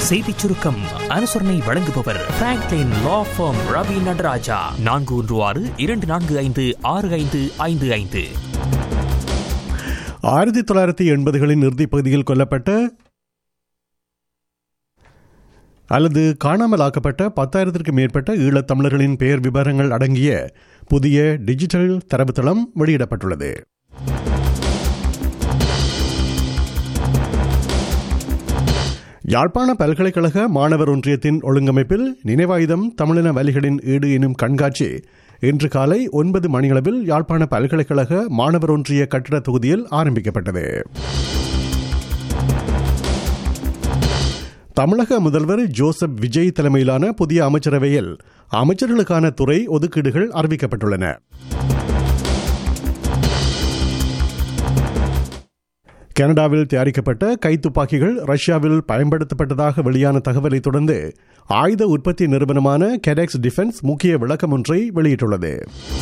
செய்திச் சுருக்கம் அனுசரணை வழங்குபவர் Franklin law firm Ravi Nadarajah நான்கு ஒன்று ஆறு இரண்டு நான்கு ஐந்து ஆறு ஐந்து ஐந்து ஐந்து ஆயிரத்தி தொள்ளாயிரத்தி எண்பதுகளின் இறுதிப் பகுதியில் கொல்லப்பட்ட அல்லது காணாமலாக்கப்பட்ட பத்தாயிரத்திற்கும் மேற்பட்ட ஈழத் தமிழர்களின் பெயர் விவரங்கள் அடங்கிய புதிய டிஜிட்டல் தரவுத்தளம் வெளியிடப்பட்டுள்ளது யாழ்ப்பாண பல்கலைக்கழக மாணவர் ஒன்றியத்தின் ஒழுங்கமைப்பில் நினைவாயுதம் தமிழின வலிகளின் ஈடு எனும் கண்காட்சி இன்று காலை ஒன்பது மணியளவில் யாழ்ப்பாண பல்கலைக்கழக மாணவர் ஒன்றிய கட்டிட தொகுதியில் ஆரம்பிக்கப்பட்டது தமிழக முதல்வர் ஜோசப் விஜய் தலைமையிலான புதிய அமைச்சரவையில் அமைச்சர்களுக்கான துறை ஒதுக்கீடுகள் அறிவிக்கப்பட்டுள்ளன கனடாவில் தயாரிக்கப்பட்ட கைத்துப்பாக்கிகள் ரஷ்யாவில் பயன்படுத்தப்பட்டதாக வெளியான தகவலை தொடர்ந்து ஆயுத உற்பத்தி நிறுவனமான கெடெக்ஸ் டிஃபென்ஸ் முக்கிய விளக்கம் ஒன்றை வெளியிட்டுள்ளது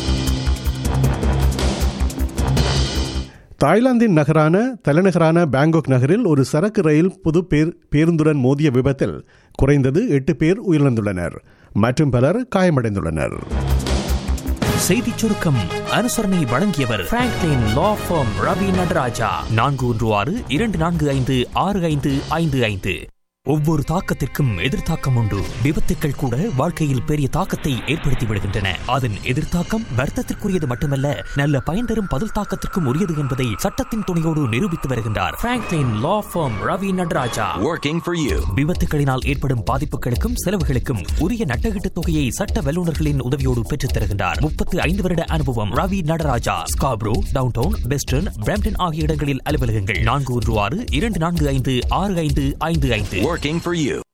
தாய்லாந்தின் நகரான தலைநகரான பாங்காக் நகரில் ஒரு சரக்கு ரயில் புது பேர் பேருந்துடன் மோதிய விபத்தில் குறைந்தது எட்டு பேர் உயிரிழந்துள்ளனர் மற்றும் பலர் காயமடைந்துள்ளனர் செய்திச் சுருக்கம் அனுசரணை வழங்கியவர் Franklin law firm Ravi Nadarajah நான்கு ஒன்று ஆறு இரண்டு நான்கு ஐந்து ஆறு ஐந்து ஐந்து ஐந்து ஒவ்வொரு தாக்கத்திற்கும் எதிர்த்தாக்கம் உண்டு விபத்துக்கள் கூட வாழ்க்கையில் பெரிய தாக்கத்தை ஏற்படுத்தி விடுகின்றன அதன் எதிர்த்தாக்கம் வர்த்தத்திற்குரியது மட்டுமல்ல நல்ல பயன் தரும் பதில் தாக்கத்திற்கும் உரியது என்பதை சட்டத்தின் துணையோடு நிரூபித்து வருகின்றார் Franklin law firm Ravi Nadarajah Working for you. விபத்துகளினால் ஏற்படும் பாதிப்புகளுக்கும் செலவுகளுக்கும் உரிய நட்டகீட்டு தொகையை சட்ட வல்லுநர்களின் உதவியோடு பெற்றுத் தருகின்றார் முப்பத்து ஐந்து வருட அனுபவம் Ravi Nadarajah Scarborough downtown western Brampton ஆகிய இடங்களில் அலுவலகங்கள் நான்கு ஒன்று ஆறு இரண்டு நான்கு ஐந்து ஆறு ஐந்து ஐந்து ஐந்து Working for you.